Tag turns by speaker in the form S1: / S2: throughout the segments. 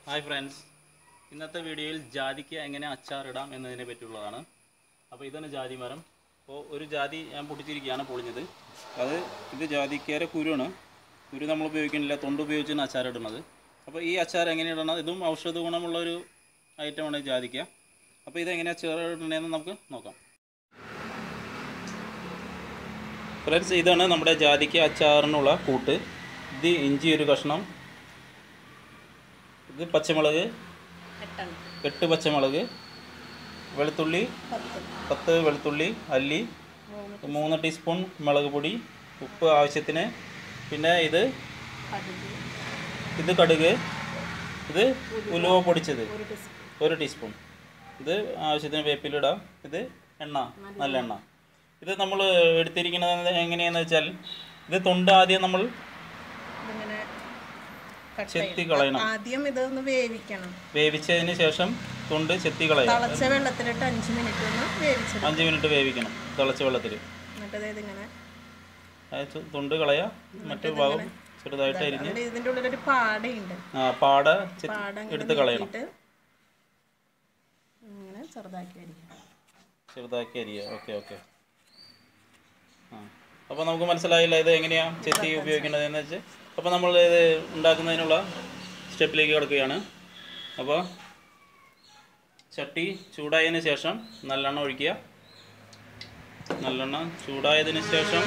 S1: Hi friends ഇന്നത്തെ വീഡിയോയിൽ ജാതിക്ക എങ്ങനെ അച്ചാറിടാം എന്നതിനെ പറ്റിയുള്ളതാണ് അപ്പോൾ ഇതാണ് ജാതി മരം അപ്പോൾ ഒരു ജാതി ഞാൻ പൊട്ടിച്ചിരിക്കുകയാണ് പൊളിഞ്ഞത് അത് ഇത് ജാതിക്കയുടെ കുരുവാണ് കുരു നമ്മൾ ഉപയോഗിക്കുന്നില്ല തൊണ്ട് ഉപയോഗിച്ചാണ് അച്ചാറിടുന്നത് അപ്പോൾ ഈ അച്ചാർ എങ്ങനെ ഇടണം ഇതും ഔഷധ ഗുണമുള്ള ഒരു ഐറ്റമാണ് ജാതിക്ക അപ്പോൾ ഇതെങ്ങനെ അച്ചാറിടണമെന്ന് നമുക്ക് നോക്കാം ഫ്രണ്ട്സ് ഇതാണ് നമ്മുടെ ജാതിക്ക അച്ചാറിനുള്ള കൂട്ട് ഇത് ഇഞ്ചി ഒരു കഷ്ണം ഇത് പച്ചമുളക്
S2: എട്ടെണ്ണം
S1: എട്ട് പച്ചമുളക് വെളുത്തുള്ളി
S2: പത്ത്
S1: പത്ത് വെളുത്തുള്ളി അല്ലി
S2: മൂന്ന്
S1: മൂന്ന് ടീസ്പൂൺ മുളക് പൊടി ഉപ്പ് ആവശ്യത്തിന് പിന്നെ ഇത്
S2: കടുക്
S1: ഇത് കടുക് ഇത് ഉലുവ പൊടിച്ചത്
S2: ഒരു ടീസ്പൂൺ
S1: ഒരു ടീസ്പൂൺ ഇത് ആവശ്യത്തിന് വേപ്പിലിടാം ഇത് എണ്ണ നല്ല എണ്ണ ഇത് നമ്മൾ എടുത്തിരിക്കുന്നത് എങ്ങനെയാണെന്ന് വെച്ചാൽ ഇത് തൊണ്ട് ആദ്യം നമ്മൾ
S2: ഇതിങ്ങനെ cut
S1: ചെത്തി
S2: ചെയ്യണം.
S1: കളയണം
S2: ആദ്യം ഇതൊന്ന് വേവിക്കണം
S1: വേവിച്ചതിന് ശേഷം തൊണ്ട് ചെത്തി കളയാം
S2: തിളച്ച വെള്ളത്തിലിട്ട് അഞ്ച് മിനിറ്റ് ഒന്ന് വേവിച്ചെടുക്കും
S1: അഞ്ച് മിനിറ്റ് വേവിക്കണം തിളച്ച വെള്ളത്തിൽ
S2: എന്നിട്ട് ഇത് ഇങ്ങനെ
S1: അത് തൊണ്ട് കളയാ മറ്റു ഭാഗം ചെറുതായിട്ട് അരിഞ്ഞ്
S2: അതിൽ ഇതിൻ്റെ ഉള്ളിലൊരു പാടയുണ്ട്
S1: ആ പാട ചെ-
S2: പാട ഇങ്ങനെ
S1: എടുത്ത് കളയണം
S2: നീക്കിയിട്ട് ഇങ്ങനെ ചെറുതാക്കി അരിക്കണം
S1: ചെറുതാക്കി അരിയുക ഓക്കെ ഓക്കെ ആ അപ്പോൾ നമുക്ക് മനസ്സിലായില്ല ഇത് എങ്ങനെയാണ് ചെത്തി ഉപയോഗിക്കേണ്ടത് എന്ന് വെച്ച് അപ്പോൾ നമ്മൾ ഇത് ഉണ്ടാക്കുന്നതിനുള്ള സ്റ്റെപ്പിലേക്ക് കിടക്കുകയാണ് അപ്പോൾ ചട്ടി ചൂടായതിന് ശേഷം നല്ലെണ്ണ ഒഴിക്കുക നല്ലെണ്ണ ചൂടായതിന് ശേഷം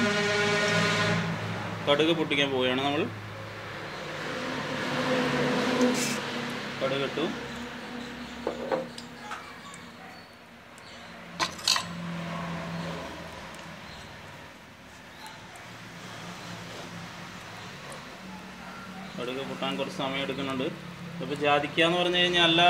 S1: കടുക് പൊട്ടിക്കാൻ പോവുകയാണ് നമ്മൾ കടുക് ഇട്ടു കടുക് പൊട്ടാൻ കുറച്ച് സമയം എടുക്കുന്നുണ്ട് ഇപ്പോൾ ജാതിക്ക എന്ന് പറഞ്ഞു കഴിഞ്ഞാൽ എല്ലാ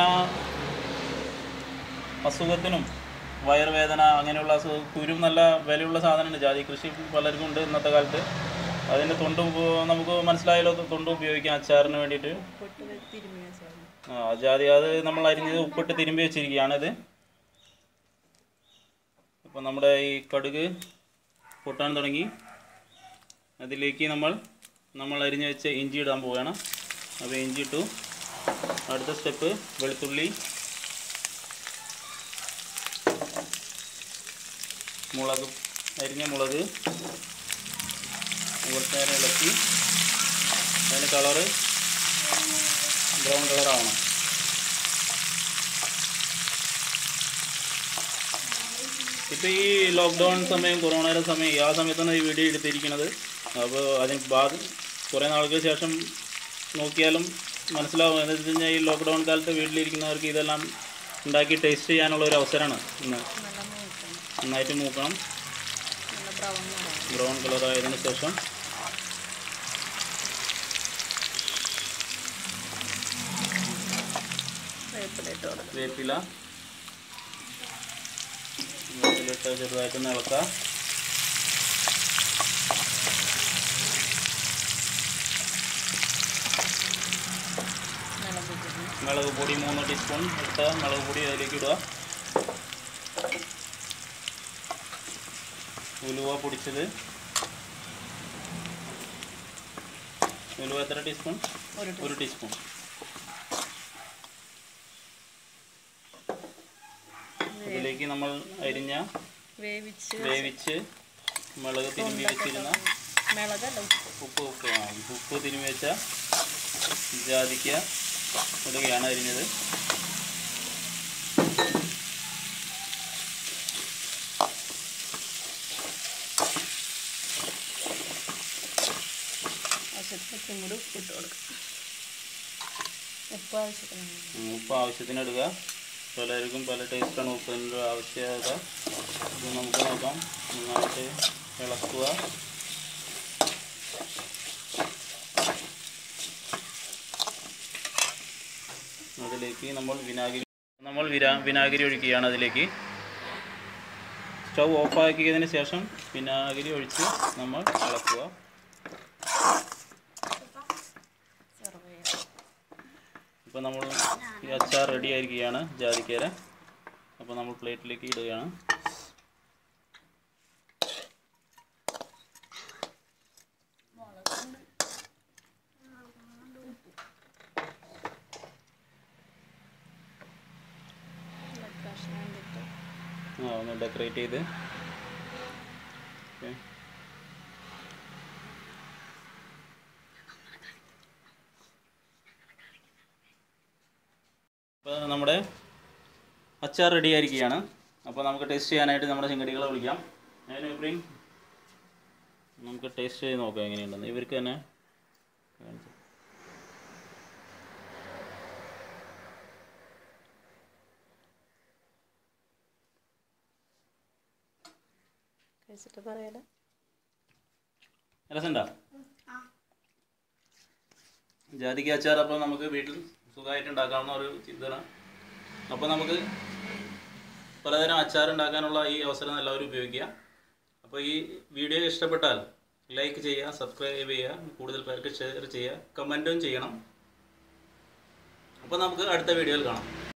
S1: അസുഖത്തിനും വയറുവേദന അങ്ങനെയുള്ള അസുഖ കുരു നല്ല വിലയുള്ള സാധനമാണ് ജാതി കൃഷി പലർക്കും ഉണ്ട് ഇന്നത്തെ കാലത്ത് അതിൻ്റെ തൊണ്ട് ഉപ- നമുക്ക് മനസ്സിലായല്ലോ തൊണ്ട് ഉപയോഗിക്കാം അച്ചാറിന് വേണ്ടിയിട്ട്
S2: പൊട്ട് തിരുമ്മിയ ശേഷം
S1: ആ ജാതി അത് നമ്മൾ അരിഞ്ഞത് ഉപ്പിട്ട് തിരുമ്പി വെച്ചിരിക്കുകയാണിത് അപ്പോൾ നമ്മുടെ ഈ കടുക് പൊട്ടാൻ തുടങ്ങി അതിലേക്ക് നമ്മൾ നമ്മൾ അരിഞ്ഞ് വെച്ച ഇഞ്ചി ഇടാൻ പോവുകയാണ് അപ്പോൾ ഇഞ്ചി ഇട്ടു അടുത്ത സ്റ്റെപ്പ് വെളുത്തുള്ളി മുളക് അരിഞ്ഞ മുളക് കുറച്ച് നേരം ഇളക്കി അതിന് കളറ് ബ്രൗൺ കളർ ആവണം ഇപ്പോൾ ഈ ലോക്ക്ഡൗൺ സമയം കൊറോണയുടെ സമയം ആ സമയത്താണ് ഈ വീഡിയോ എടുത്തിരിക്കുന്നത് അപ്പോൾ അതിന് ബാധ കുറേ നാൾക്ക് ശേഷം നോക്കിയാലും മനസ്സിലാവും എന്ന് വെച്ച് കഴിഞ്ഞാൽ ഈ ലോക്ക്ഡൗൺ കാലത്ത് വീട്ടിലിരിക്കുന്നവർക്ക് ഇതെല്ലാം ഉണ്ടാക്കി ടേസ്റ്റ് ചെയ്യാനുള്ള ഒരു അവസരമാണ് ഇന്ന്
S2: നല്ല മൂക്കണം
S1: നന്നായിട്ട് മൂക്കണം
S2: നല്ല ബ്രൗൺ നിറം
S1: ബ്രൗൺ കളർ ആയതിനു ശേഷം
S2: വേപ്പിലിട്ട് കൊടുക്കും
S1: വേപ്പില വേപ്പിലിട്ട് ചെറുതായിട്ടൊന്ന് ഇളക്കാം
S2: മുളക് പൊടി
S1: മുളക് പൊടി മൂന്ന് ടീസ്പൂൺ എടുത്ത മുളക് പൊടി അതിലേക്ക് ഇടുക ഉലുവ പൊടിച്ചത് ഉലുവ എത്ര ടീസ്പൂൺ
S2: ഒരു
S1: ഒരു ടീസ്പൂൺ അതിലേക്ക് നമ്മൾ അരിഞ്ഞ
S2: വേവിച്ച്
S1: വേവിച്ച് മുളക് തിരുമ്പി വെച്ചിരുന്ന
S2: മിളകല്ല
S1: ഉപ്പ് ഉപ്പ് ആ ഉപ്പ് തിരുമ്മി വെച്ച ജാതിക്ക ഇടുകയാണ് അരിഞ്ഞത്
S2: ആവശ്യത്തിന് കൂടി ഉപ്പിട്ട് കൊടുക്കും ഉപ്പ് ആവശ്യത്തിന്
S1: ഉം, ഉപ്പ് ആവശ്യത്തിന് ഇടുക പലർക്കും പല ടേസ്റ്റാണ് ഉപ്പിൻ്റെ ആവശ്യകത ഇത് നമുക്ക് നോക്കാം നന്നായിട്ട് ഇളക്കുക അതിലേക്ക് നമ്മൾ വിനാഗിരി നമ്മൾ വിരാ വിനാഗിരി ഒഴിക്കുകയാണ് അതിലേക്ക് സ്റ്റൗ ഓഫാക്കിയതിന് ശേഷം വിനാഗിരി ഒഴിച്ച് നമ്മൾ ഇളക്കുക
S2: സെർവ് ചെയ്യാം
S1: ഇപ്പോൾ നമ്മൾ ഈ അച്ചാർ റെഡി ആയിരിക്കുകയാണ് ജാതിക്കേര അപ്പോൾ നമ്മൾ പ്ലേറ്റിലേക്ക് ഇടുകയാണ് ഇങ്ങനെ ഡെക്കറേറ്റ് ചെയ്ത് ഓക്കെ അപ്പോൾ നമ്മുടെ അച്ചാർ റെഡി ആയിരിക്കുകയാണ് അപ്പോൾ നമുക്ക് ടേസ്റ്റ് ചെയ്യാനായിട്ട് നമ്മുടെ ചെങ്കടികളെ വിളിക്കാം ഞാൻ ഇബ്രീം നമുക്ക് ടേസ്റ്റ് ചെയ്ത് നോക്കാം എങ്ങനെയുണ്ടെന്ന് ഇവർക്ക് തന്നെ കാണിച്ചു
S2: കഴിച്ചിട്ട് പറയാലോ
S1: രസമുണ്ടോ ജാതിക്ക അച്ചാർ അപ്പോൾ നമുക്ക് വീട്ടിൽ സുഖമായിട്ട് ഉണ്ടാക്കാവുന്ന ഒരു ഇതാണ് അപ്പോൾ നമുക്ക് പലതരം അച്ചാർ ഉണ്ടാക്കാനുള്ള ഈ അവസരം എല്ലാവരും ഉപയോഗിക്കുക അപ്പോൾ ഈ വീഡിയോ ഇഷ്ടപ്പെട്ടാൽ ലൈക്ക് ചെയ്യുക സബ്സ്ക്രൈബ് ചെയ്യുക കൂടുതൽ പേർക്ക് ഷെയർ ചെയ്യുക കമൻറ്റും ചെയ്യണം അപ്പോൾ നമുക്ക് അടുത്ത വീഡിയോയിൽ കാണാം